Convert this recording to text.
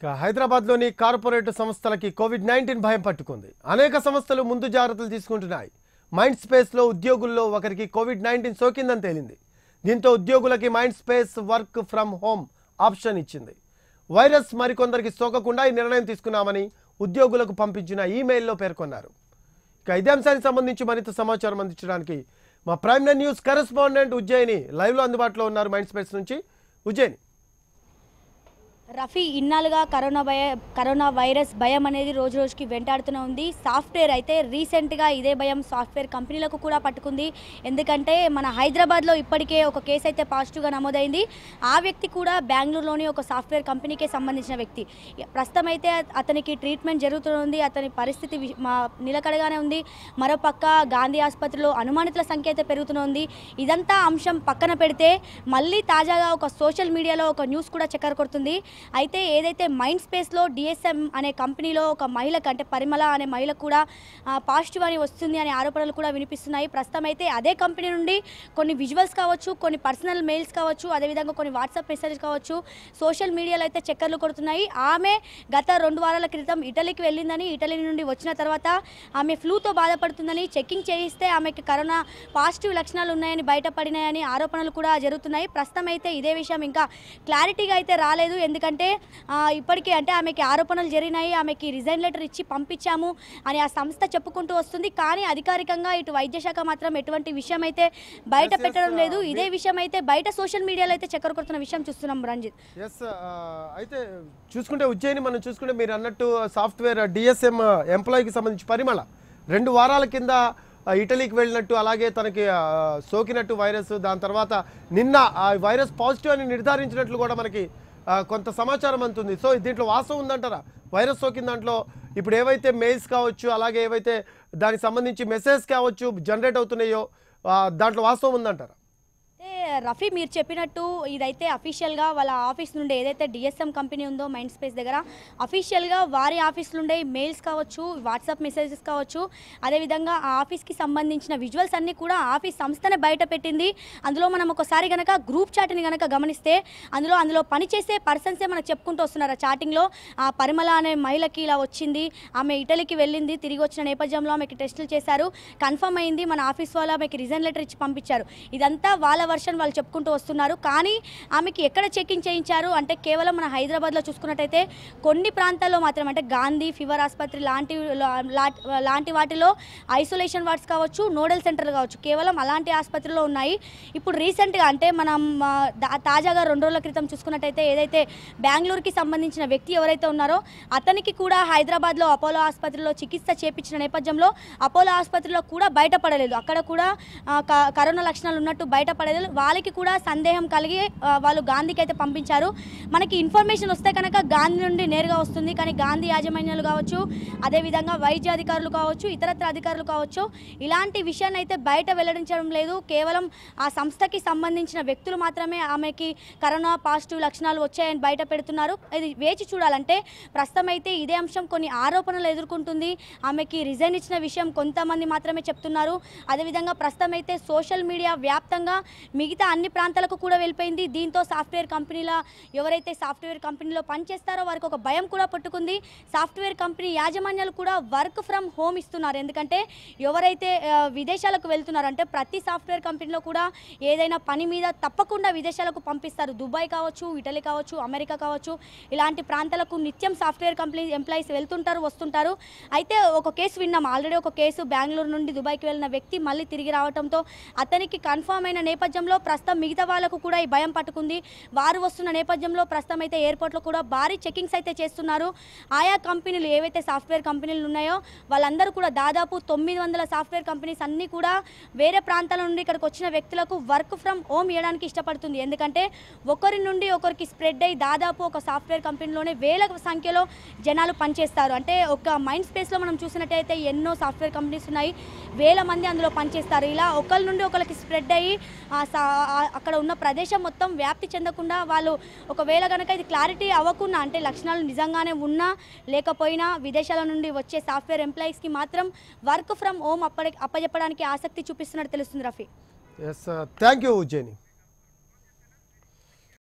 ఇక హైదరాబాద్లోని కార్పొరేట్ సంస్థలకి కోవిడ్ నైన్టీన్ భయం పట్టుకుంది అనేక సంస్థలు ముందు జాగ్రత్తలు తీసుకుంటున్నాయి మైండ్ స్పేస్లో ఉద్యోగుల్లో ఒకరికి కోవిడ్ నైన్టీన్ సోకిందని తేలింది దీంతో ఉద్యోగులకి Mind Space work from home option ఇచ్చింది వైరస్ మరికొందరికి సోకకుండా ఈ నిర్ణయం తీసుకున్నామని ఉద్యోగులకు పంపించిన ఈమెయిల్లో పేర్కొన్నారు ఇక ఇదే అంశానికి సంబంధించి మరింత సమాచారం అందించడానికి మా Prime Nine News correspondent Ujjaini లైవ్లో అందుబాటులో ఉన్నారు మైండ్ స్పేస్ నుంచి ఉజ్జయిని రఫీ ఇన్నాళ్ళుగా కరోనా భయ కరోనా వైరస్ భయం అనేది రోజు రోజుకి వెంటాడుతూనే ఉంది సాఫ్ట్వేర్ అయితే రీసెంట్గా ఇదే భయం సాఫ్ట్వేర్ కంపెనీలకు కూడా పట్టుకుంది ఎందుకంటే మన హైదరాబాద్లో ఇప్పటికే ఒక కేసు అయితే పాజిటివ్గా నమోదైంది ఆ వ్యక్తి కూడా బెంగళూరులోని ఒక సాఫ్ట్వేర్ కంపెనీకే సంబంధించిన వ్యక్తి ప్రస్తుతం అయితే అతనికి ట్రీట్మెంట్ జరుగుతుంది అతని పరిస్థితి వి- మా నిలకడగానే ఉంది మరోపక్క గాంధీ ఆసుపత్రిలో అనుమానితుల సంఖ్య అయితే పెరుగుతూనే ఉంది ఇదంతా అంశం పక్కన పెడితే మళ్ళీ తాజాగా ఒక సోషల్ మీడియాలో ఒక న్యూస్ కూడా చక్కర కొడుతుంది అయితే ఏదైతే మైండ్ స్పేస్లో డిఎస్ఎం అనే కంపెనీలో ఒక మహిళకు అంటే పరిమళ అనే మహిళకు కూడా ఆ, పాజిటివ్ అని వస్తుంది అనే ఆరోపణలు కూడా వినిపిస్తున్నాయి ప్రస్తుతం అయితే అదే కంపెనీ నుండి కొన్ని విజువల్స్ కావచ్చు కొన్ని పర్సనల్ మెయిల్స్ కావచ్చు అదేవిధంగా కొన్ని వాట్సాప్ మెసేజ్ కావచ్చు సోషల్ మీడియాలో అయితే చక్కర్లు కొడుతున్నాయి ఆమె గత రెండు వారాల క్రితం ఇటలీకి వెళ్ళిందని ఇటలీ నుండి వచ్చిన తర్వాత ఆమె ఫ్లూతో బాధపడుతుందని చెకింగ్ చేయిస్తే ఆమెకి కరోనా పాజిటివ్ లక్షణాలు ఉన్నాయని బయటపడినాయని ఆరోపణలు కూడా జరుగుతున్నాయి ప్రస్తుతం అయితే ఇదే విషయం ఇంకా క్లారిటీగా అయితే రాలేదు ఎందుకంటే ఆ, ఇప్పటికే అంటే ఆమెకి ఆరోపణలు జరిగినాయి ఆమెకి రిజైన్ లెటర్ ఇచ్చి పంపించాము అని ఆ సంస్థ చెప్పుకుంటూ వస్తుంది కానీ అధికారికంగా ఇటు వైద్య శాఖ మాత్రం ఎటువంటి విషయం అయితే బయట Yes, yes, పెట్టడం లేదు uh, ఇదే విషయం అయితే బయట సోషల్ మీడియాలో అయితే చక్కర కొడుతున్న విషయం చూస్తున్నాం రంజిత్ ఎస్ అయితే చూసుకుంటే ఉజ్జయిని మనం చూసుకుంటే మీరు అన్నట్టు సాఫ్ట్వేర్ డిఎస్ఎం ఎంప్లాయీకి సంబంధించి పరిమళ రెండు వారాల కింద ఆ, ఇటలీకి వెళ్ళినట్టు అలాగే తనకి ఆ, సోకినట్టు వైరస్ దాని తర్వాత నిన్న ఆ వైరస్ పాజిటివ్ అని నిర్ధారించినట్లు కూడా మనకి ఆ, కొంత సమాచారం అందుతుంది సో దీంట్లో వాస్తవం ఉందంటారా వైరస్ సోకిన దాంట్లో ఇప్పుడు ఏవైతే మెయిల్స్ కావచ్చు అలాగే ఏవైతే దానికి సంబంధించి మెసేజ్ కావచ్చు జనరేట్ అవుతున్నాయో ఆ, దాంట్లో వాస్తవం ఉందంటారా అయితే రఫీ మీరు చెప్పినట్టు ఇదైతే అఫీషియల్గా వాళ్ళ ఆఫీస్ నుండి ఏదైతే డిఎస్ఎం కంపెనీ ఉందో మైండ్ స్పేస్ దగ్గర అఫీషియల్గా వారి ఆఫీస్ నుండే మెయిల్స్ కావచ్చు వాట్సాప్ మెసేజెస్ కావచ్చు అదేవిధంగా ఆ ఆఫీస్కి సంబంధించిన విజువల్స్ అన్నీ కూడా ఆఫీస్ సంస్థనే బయట పెట్టింది అందులో మనం ఒకసారి గనక గ్రూప్ చాట్ని గనక గమనిస్తే అందులో అందులో పనిచేసే పర్సన్సే మనకు చెప్పుకుంటూ వస్తున్నారు ఆ చాటింగ్లో ఆ పరిమళ అనే మహిళకి ఇలా వచ్చింది ఆమె ఇటలీకి వెళ్ళింది తిరిగి వచ్చిన నేపథ్యంలో ఆమెకి టెస్టులు చేశారు కన్ఫర్మ్ అయింది మన ఆఫీస్ వాళ్ళు ఆమెకి రిజైన్ లెటర్ ఇచ్చి పంపించారు ఇదంతా వాళ్ళ వర్షన్ వాళ్ళు చెప్పుకుంటూ వస్తున్నారు కానీ ఆమెకి ఎక్కడ చెకింగ్ చేయించారు అంటే కేవలం మన హైదరాబాద్లో చూసుకున్నట్టయితే కొన్ని ప్రాంతాల్లో మాత్రం అంటే గాంధీ ఫీవర్ ఆసుపత్రి లాంటి లా- లా- లాంటి వాటిలో ఐసోలేషన్ వార్డ్స్ కావచ్చు నోడల్ సెంటర్లు కావచ్చు కేవలం అలాంటి ఆసుపత్రిలో ఉన్నాయి ఇప్పుడు రీసెంట్గా అంటే మనం ఆ, దా- తాజాగా రెండు రోజుల క్రితం చూసుకున్నట్టయితే ఏదైతే బెంగళూరుకి సంబంధించిన వ్యక్తి ఎవరైతే ఉన్నారో అతనికి కూడా హైదరాబాద్లో అపోలో ఆసుపత్రిలో చికిత్స చేపించిన నేపథ్యంలో అపోలో ఆసుపత్రిలో కూడా బయటపడలేదు అక్కడ కూడా ఆ, క- కరోనా లక్షణాలు ఉన్నట్టు బయటపడలేదు వాళ్ళకి కూడా సందేహం కలిగి ఆ, వాళ్ళు గాంధీకి అయితే పంపించారు మనకి ఇన్ఫర్మేషన్ వస్తే కనుక గాంధీ నుండి నేరుగా వస్తుంది కానీ గాంధీ యాజమాన్యాలు కావచ్చు అదేవిధంగా వైద్య అధికారులు కావచ్చు ఇతరత్ర అధికారులు కావచ్చు ఇలాంటి విషయాన్ని అయితే బయట వెల్లడించడం లేదు కేవలం ఆ సంస్థకి సంబంధించిన వ్యక్తులు మాత్రమే ఆమెకి కరోనా పాజిటివ్ లక్షణాలు వచ్చాయని బయట పెడుతున్నారు ఇది వేచి చూడాలంటే ప్రస్తుతం అయితే ఇదే అంశం కొన్ని ఆరోపణలు ఎదుర్కొంటుంది ఆమెకి రిజైన్ ఇచ్చిన విషయం కొంతమంది మాత్రమే చెప్తున్నారు అదేవిధంగా ప్రస్తుతం అయితే సోషల్ మీడియా వ్యాప్తంగా మిగతా అన్ని ప్రాంతాలకు కూడా వెళ్ళిపోయింది దీంతో సాఫ్ట్వేర్ కంపెనీల ఎవరైతే సాఫ్ట్వేర్ కంపెనీలో పనిచేస్తారో వారికి ఒక భయం కూడా పట్టుకుంది సాఫ్ట్వేర్ కంపెనీ యాజమాన్యాలు కూడా వర్క్ ఫ్రమ్ హోమ్ ఇస్తున్నారు ఎందుకంటే ఎవరైతే ఆ, విదేశాలకు వెళ్తున్నారో అంటే ప్రతి సాఫ్ట్వేర్ కంపెనీలో కూడా ఏదైనా పని మీద తప్పకుండా విదేశాలకు పంపిస్తారు దుబాయ్ కావచ్చు ఇటలీ కావచ్చు అమెరికా కావచ్చు ఇలాంటి ప్రాంతాలకు నిత్యం సాఫ్ట్వేర్ కంపెనీ ఎంప్లాయీస్ వెళ్తుంటారు వస్తుంటారు అయితే ఒక కేసు విన్నాం ఆల్రెడీ ఒక కేసు బెంగళూరు నుండి దుబాయ్కి వెళ్ళిన వ్యక్తి మళ్ళీ తిరిగి రావడంతో అతనికి కన్ఫర్మ్ అయిన నేపథ్యంలో ప్రస్తుతం మిగతా వాళ్ళకు కూడా ఈ భయం పట్టుకుంది వారు వస్తున్న నేపథ్యంలో ప్రస్తుతం అయితే ఎయిర్పోర్ట్లో కూడా భారీ చెకింగ్స్ అయితే చేస్తున్నారు ఆయా కంపెనీలు ఏవైతే సాఫ్ట్వేర్ కంపెనీలు ఉన్నాయో వాళ్ళందరూ కూడా దాదాపు తొమ్మిది వందల సాఫ్ట్వేర్ కంపెనీస్ అన్నీ కూడా వేరే ప్రాంతాల నుండి ఇక్కడికి వచ్చిన వ్యక్తులకు వర్క్ ఫ్రమ్ హోమ్ ఇవ్వడానికి ఇష్టపడుతుంది ఎందుకంటే ఒకరి నుండి ఒకరికి స్ప్రెడ్ అయ్యి దాదాపు ఒక సాఫ్ట్వేర్ కంపెనీలోనే వేల సంఖ్యలో జనాలు పనిచేస్తారు అంటే ఒక మైండ్ స్పేస్లో మనం చూసినట్టయితే ఎన్నో సాఫ్ట్వేర్ కంపెనీస్ ఉన్నాయి వేల మంది అందులో పనిచేస్తారు ఇలా ఒకరి నుండి ఒకరికి స్ప్రెడ్ అయ్యి ఆ సా- ఆ- అక్కడ ఉన్న ప్రదేశం మొత్తం వ్యాప్తి చెందకుండా వాళ్ళు ఒకవేళ కనుక ఇది క్లారిటీ అవ్వకుండా అంటే లక్షణాలు నిజంగానే ఉన్నా లేకపోయినా విదేశాల నుండి వచ్చే సాఫ్ట్వేర్ ఎంప్లాయీస్కి మాత్రం వర్క్ ఫ్రమ్ హోమ్ అప్ప అప్పచెప్పడానికి ఆసక్తి చూపిస్తున్నట్టు తెలుస్తుంది Rafi yes thank you Ujjaini